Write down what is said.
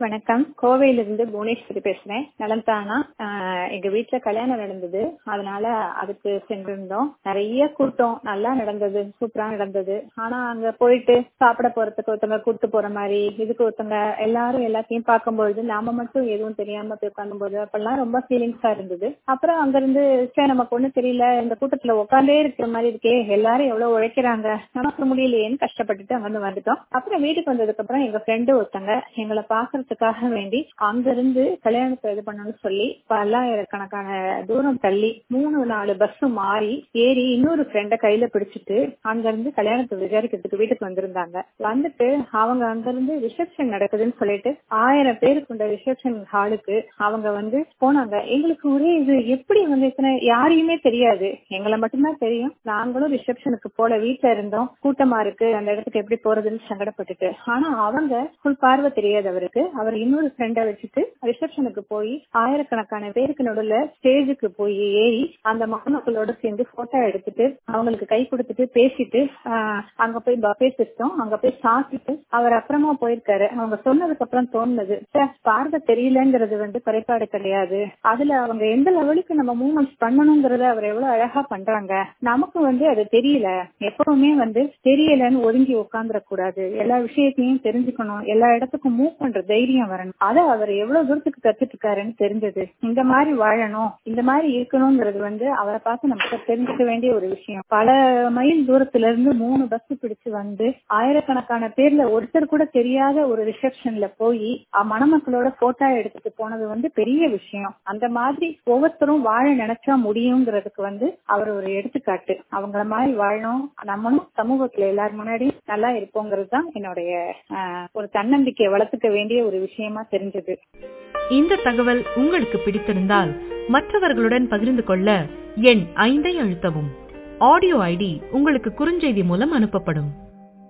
வணக்கம் கோவையிலிருந்து புவனேஸ்வரி பேசுறேன் நலம் தானா ஆஹ் எங்க வீட்டுல கல்யாணம் நடந்தது அதனால அதுக்கு சென்றிருந்தோம் நிறைய கூட்டம் நல்லா நடந்தது சூப்பரா நடந்தது ஆனா அங்க போயிட்டு சாப்பிட போறதுக்கு ஒருத்தவங்க கூட்டு போற மாதிரி இதுக்கு ஒருத்தவங்க எல்லாரும் எல்லாத்தையும் பார்க்கும்பொழுது நாம மட்டும் எதுவும் தெரியாம போய் உட்காந்தும்போது அப்பெல்லாம் ரொம்ப ஃபீலிங்ஸா இருந்தது அப்புறம் அங்க இருந்து சரி நமக்கு ஒண்ணும் தெரியல இந்த கூட்டத்துல உட்காந்தே இருக்கிற மாதிரி இருக்கே எல்லாரும் எவ்வளவு உழைக்கிறாங்க நமக்கு முடியலையேன்னு கஷ்டப்பட்டுட்டு அங்க இருந்து வந்துட்டோம் அப்புறம் வீட்டுக்கு வந்ததுக்கு அப்புறம் எங்க ஃப்ரெண்டு ஒருத்தங்க எங்களை பாக்குறதுக்காக வேண்டி அங்க இருந்து கல்யாணத்தை இது பண்ணணும்னு சொல்லி பல்லாயிரக்கணக்கான தூரம் தள்ளி மூணு நாலு பஸ் மாறி ஏறி இன்னொரு ஃப்ரெண்ட கையில பிடிச்சிட்டு அங்க இருந்து கல்யாணத்தை விசாரிக்கிறதுக்கு வீட்டுக்கு வந்திருந்தாங்க வந்துட்டு அவங்க அங்க இருந்து ரிசப்ஷன் நடக்குதுன்னு சொல்லிட்டு ஆயிரம் பேர் கொண்ட ரிசப்ஷன் ஹாலுக்கு அவங்க வந்து போனாங்க எங்களுக்கு ஒரே இது எப்படி வந்து இத்தனை யாரையுமே தெரியாது எங்களை மட்டும்தான் தெரியும் நாங்களும் ரிசப்ஷனுக்கு போல வீட்டுல இருந்தோம் கூட்டமா இருக்கு அந்த இடத்துக்கு எப்படி போறதுன்னு சங்கடப்பட்டுட்டு ஆனா அவங்க ஃபுல் பார்வை தெரியாது அவருக்கு அவர் இன்னொரு ஃப்ரெண்டை வச்சுட்டு ரிசப்ஷனுக்கு போய் ஆயிரக்கணக்கான பேருக்கு நடுவுல ஸ்டேஜுக்கு போய் ஏறி அந்த மகமக்களோட சேர்ந்து போட்டோ எடுத்துட்டு அவங்களுக்கு கை கொடுத்துட்டு பேசிட்டு ஆஹ் அங்க போய் பஃபே சிஸ்டம் அங்க போய் சாப்பிட்டுட்டு அவர் அப்புறமா போயிருக்காரு அவங்க சொன்னதுக்கு அப்புறம் தோணுது ச்சே, பார்வை தெரியலங்கிறது வந்து குறைபாடு கிடையாது அதுல அவங்க எந்த லெவலுக்கு நம்ம மூவ்மெண்ட்ஸ் பண்ணணுங்கிறத அவர் எவ்வளவு அழகா பண்றாங்க நமக்கு வந்து அது தெரியல எப்பவுமே வந்து தெரியலன்னு ஒதுங்கி உட்காந்துட கூடாது எல்லா விஷயத்தையும் தெரிஞ்சுக்கணும் எல்லா இடத்துக்கும் மூவ் பண்ற தைரியம் வரணும் அதை அவர் எவ்வளவு தூரத்துக்கு கத்துட்டு இருக்காருன்னு தெரிஞ்சது இந்த மாதிரி வாழணும் இந்த மாதிரி இருக்கணுங்கிறது வந்து அவரை பார்த்து நமக்கு தெரிஞ்சுக்க வேண்டிய ஒரு விஷயம் பல மைல் தூரத்துல இருந்து மூணு பஸ் பிடிச்சு வந்து ஆயிரக்கணக்கான பேர்ல ஒருத்தர் கூட தெரியாத ஒரு ரிசப்ஷன்ல போய் மணமக்களோட போட்டோ எடுத்துட்டு போனது வந்து பெரிய விஷயம் அந்த மாதிரி ஒவ்வொருத்தரும் வாழ நினைச்சா முடியுங்கிறதுக்கு வந்து அவர் ஒரு எடுத்துக்காட்டு அவங்கள மாதிரி வாழணும் நம்மளும் சமூகத்துல எல்லாரும் முன்னாடி நல்லா இருப்போங்கிறது தான் என்னுடைய ஆஹ், ஒரு தன்னம்பிக்கையை வளர்த்துக்க வேண்டிய ஒரு விஷயமா தெரிஞ்சது இந்த தகவல் உங்களுக்கு பிடித்திருந்தால் மற்றவர்களுடன் பகிர்ந்து கொள்ள எண் ஐந்தை அழுத்தவும் ஆடியோ ஐடி உங்களுக்கு குறுஞ்செய்தி மூலம் அனுப்பப்படும்